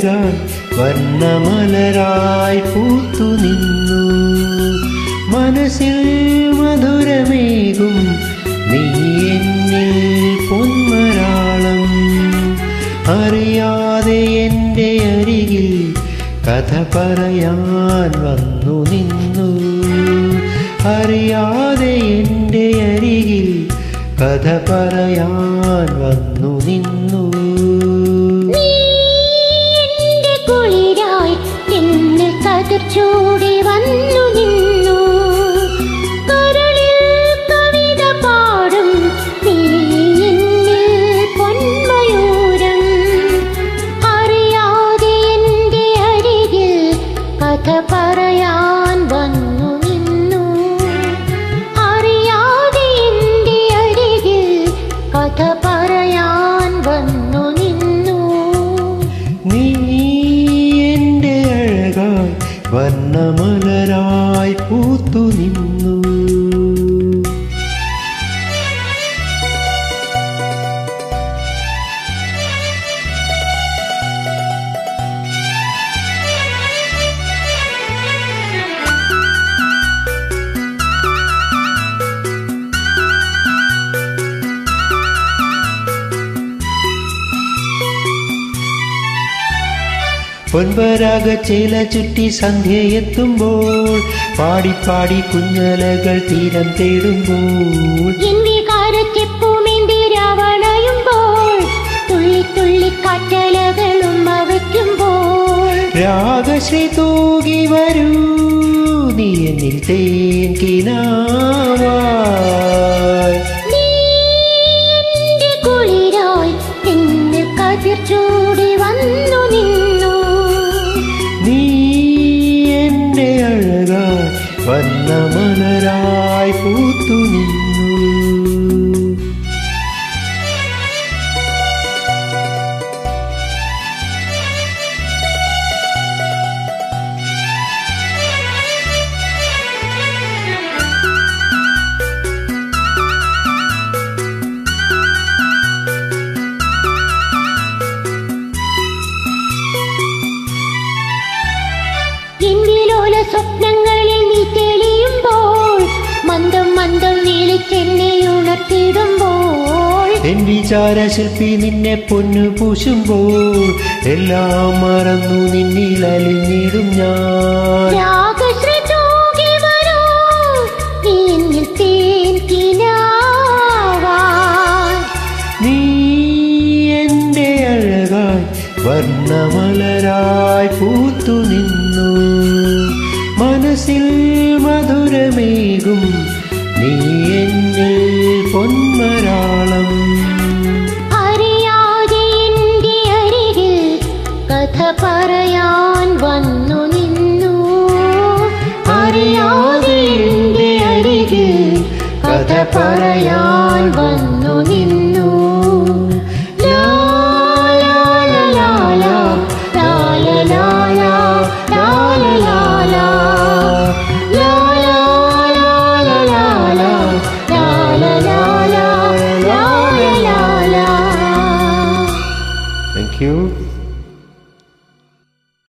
അഴകായി വർണ്ണമലരായി പൂത്തു നിന്നു മനസ്സിൽ മധുരമേകും നീ എന്നിൽ പൊന്മരാളം അറിയാതെ എൻ്റെ അരികിൽ കഥ പറയാൻ വന്നു നിന്നു അറിയാതെ എൻ്റെ അരികിൽ കഥ പറയാൻ വന്നു നിന്നു നീ എന്റെ കുളിരായി എന്നിൽ കതിർച്ചൂടി വന്നു നിന്നു കരളിൽ കവിത പാടും നീ എന്നിൽ പൊന്മയൂരം അറിയാതെ എന്റെ അരികിൽ കഥ പറയാൻ വന്നു നിന്നു അറിയാതെ എന്റെ അരികിൽ കഥ പറയാൻ വന്നു നിന്നു നീ എൻ്റെ അഴകായി വർണ്ണമലരായി പൂത്തു നിന്നു പൊൻപരാഗ ചേല ചുറ്റി സന്ധ്യയെത്തുമ്പോൾ പാടിപ്പാടി കുഞ്ഞലകൾ തീരം തേടുമ്പോൾ എൻ വികാരച്ചെപ്പുമേന്തി രാവണയുമ്പോൾ തുള്ളി തുള്ളി കാറ്റലകളും അവയ്ക്കുമ്പോൾ രാഗശ്രീ തൂകി വരൂ നീ എന്നിൽ തേൻ കിനാവായി നീ എന്റെ കുളിരായി എന്നിൽ കതിർ ചൂടി വന്നു നിന്നു നീ എൻ്റെ അഴകായി വർണ്ണമലരായി പൂത്തു നിന്നു എന്നിലോല സ്വപ്നങ്ങളിൽ നീ തെളിയുമ്പോൾ മന്ദം മന്ദം നീളിച്ചെന്നെ ഉണർത്തിടുമ്പോൾ എൻ വിചാരശില്പി നിന്നെ പൊന്നു പൂശുമ്പോൾ എല്ലാം മറന്നു നിന്നിൽ അലിഞ്ഞിടും ഞാൻ രാഗശ്രീ തൂകി വരൂ നീ എന്നിൽ തേൻ കിനാവാൻ നീ എൻ്റെ അഴകായി വർണ്ണമലരായി പൂത്തു നിന്നു മനസ്സിൽ മധുരമേകും നീ എന്നിൽ പൊന്മരാളം അറിയാതെ എന്റെ അരികിൽ കഥ പറയാൻ വന്നു നിന്നു അറിയാതെ എന്റെ അരികിൽ കഥ പറയാൻ വന്നു നിന്നു ലാ, ലാ, ലാ, ലാ, ലാ, ലാ, ലാ, ലാ, ലാ, ലാ, ലാ, ലാ. ലാ, ലാ, ലാ, ലാ, ലാ, ലാ, ലാ, ലാ, ലാ, ലാ, ലാ, ലാ, ലാ, ലാ. Thank you